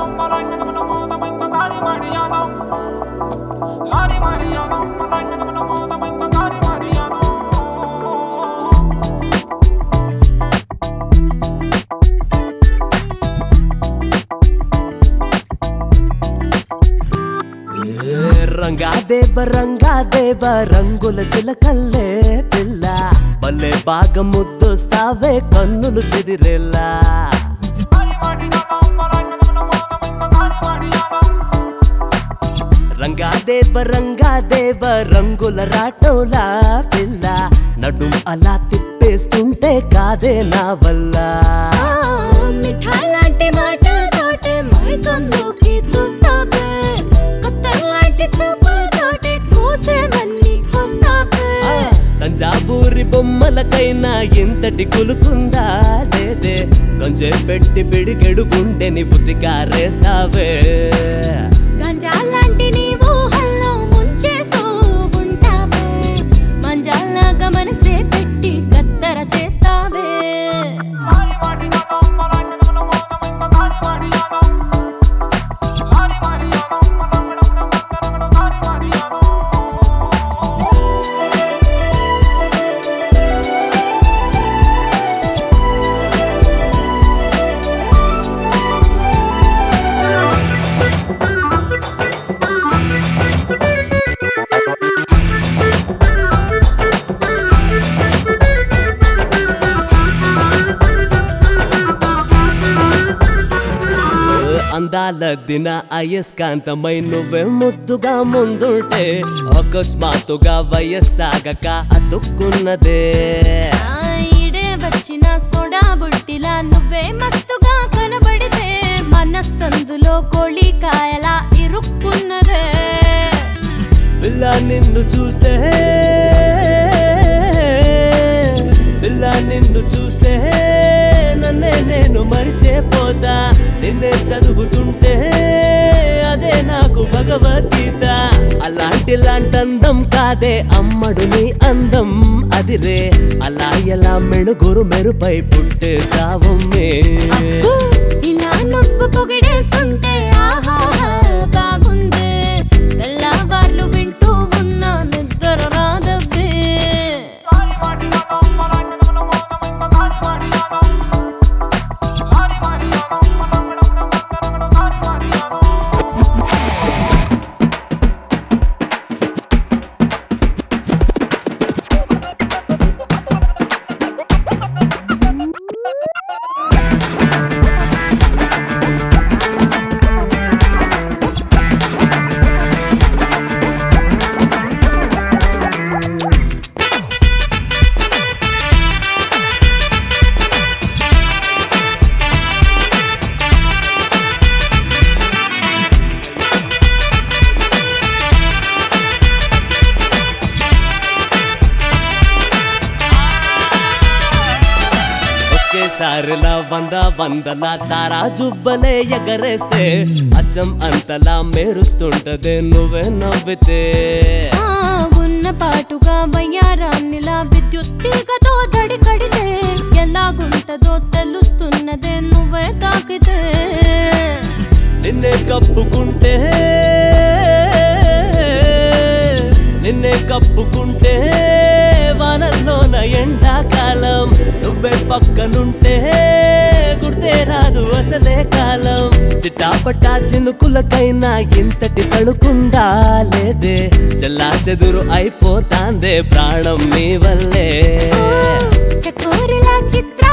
రంగా దేవ రంగా దేవ రంగుల చిలకల్లే పిల్ల భలే బాగా ముద్దొస్తావే కన్నులు చెదిరేలా రంగా దేవ రంగా దేవ రంగుల రాటోలా పిల్ల నడుం అలా తిప్పేస్తుంటే కాదే నా వల్ల మిఠాలాంటి మాటలతోటే మైకంలోకి తూస్తావే కొత్తలాంటి చూపులతోటే కోసేమన్ని కోస్తావే తంజావూరి బొమ్మలకైనా ఎంతటి కులుకుందా లేదే కొంచెం పెట్టి పిడికెడు గుండెని బుద్ధికారేస్తావే గంజాలాంటి నీ ఊహల్లో ముంచేస్తూ ఉంటావే మంజాలాగా మనసే పెట్టి కత్తర చేస్తావే అందాల దిన అయస్కాంతమై నువ్వే ముద్దుగా ముందుంటే అకస్మాత్తుగా వయస్సాగక అతుక్కున్నదే ఆ ఈడే వచ్చిన సోడా బుట్టిలా నువ్వే మస్తుగా కనబడితే మనస్సందులో కోళికాయలా ఇరుక్కున్నదే పిల్ల నిన్ను చూస్తే పిల్ల నిన్ను చూస్తే నన్నే నేను మరిచేపోతా నిన్నే చదువుతుంటే అదే నాకు భగవద్గీత అలాంటి లాంటి అందం కాదే అమ్మడు నీ అందం అదిరే అలా ఎలా మెడుగురు మెరుపై పుట్టే సావమ్మే ఊ, ఇలా నువ్వు పొగిడేస్తుంటే ఆహా బాగుంది తెల్లవార్లు వింటూ ఉన్న నిద్ర రాదవ్వే ఒకేసారిలా వంద వందల తారా జుబ్బలే ఎగరేస్తే అచ్చం అంతలా మెరుస్తుంటదే నువ్వే నవ్వితే ఆ, ఉన్న పాటుగా వయ్యారాన్నిలా విద్యుత్ తీగతో దడి కడితే ఎలాగుంటదో తెలుస్తున్నదే నువ్వే తాకితే నిన్నే కప్పుకుంటే నిన్నే కప్పుకుంటే వానల్లోన ఎండాకాలం నువ్వే పక్కనుంటే గుర్తే రాదు అసలే కాలం చిటాపటా చినుకులకైనా ఇంతటి తడుకుందా లేదే చల్లా చెదురు అయిపోతాందే ప్రాణం నీ వల్లే చకోరిలా చిత్ర